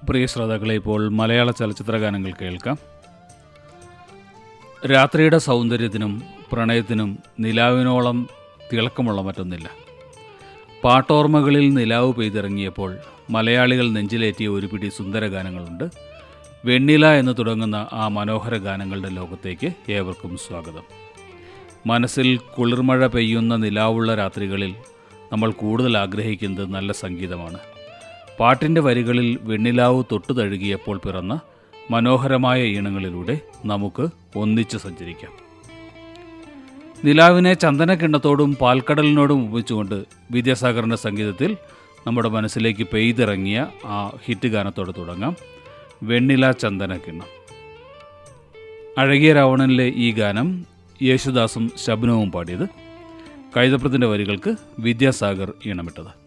പ്രിയ ശ്രോതാക്കളെ ഇപ്പോൾ മലയാള ചലച്ചിത്ര ഗാനങ്ങൾ കേൾക്കാം രാത്രിയുടെ സൗന്ദര്യത്തിനും പ്രണയത്തിനും നിലാവിനോളം തിളക്കമുള്ള മറ്റൊന്നില്ല പാട്ടോർമ്മകളിൽ നിലാവ് പെയ്തിറങ്ങിയപ്പോൾ മലയാളികൾ നെഞ്ചിലേറ്റിയ ഒരു പിടി സുന്ദര ഗാനങ്ങളുണ്ട് വെണ്ണില എന്ന് തുടങ്ങുന്ന ആ മനോഹര ഗാനങ്ങളുടെ ലോകത്തേക്ക് ഏവർക്കും സ്വാഗതം മനസ്സിൽ കുളിർമഴ പെയ്യുന്ന നിലാവുള്ള രാത്രികളിൽ നമ്മൾ കൂടുതൽ ആഗ്രഹിക്കുന്നത് നല്ല സംഗീതമാണ് പാട്ടിൻ്റെ വരികളിൽ വെണ്ണിലാവ് തൊട്ടു തഴുകിയപ്പോൾ പിറന്ന മനോഹരമായ ഈണങ്ങളിലൂടെ നമുക്ക് ഒന്നിച്ച് സഞ്ചരിക്കാം നിലാവിനെ ചന്ദനക്കിണ്ണത്തോടും പാൽക്കടലിനോടും ഉപയോഗിച്ചുകൊണ്ട് വിദ്യാസാഗറിൻ്റെ സംഗീതത്തിൽ നമ്മുടെ മനസ്സിലേക്ക് പെയ്തിറങ്ങിയ ആ ഹിറ്റ് ഗാനത്തോടെ തുടങ്ങാം വെണ്ണില ചന്ദനക്കിണ്ണം അഴകിയ രാവണനിലെ ഈ ഗാനം യേശുദാസും ശബനവും പാടിയത് കൈതപ്രത്തിൻ്റെ വരികൾക്ക് വിദ്യാസാഗർ ഈണമിട്ടത്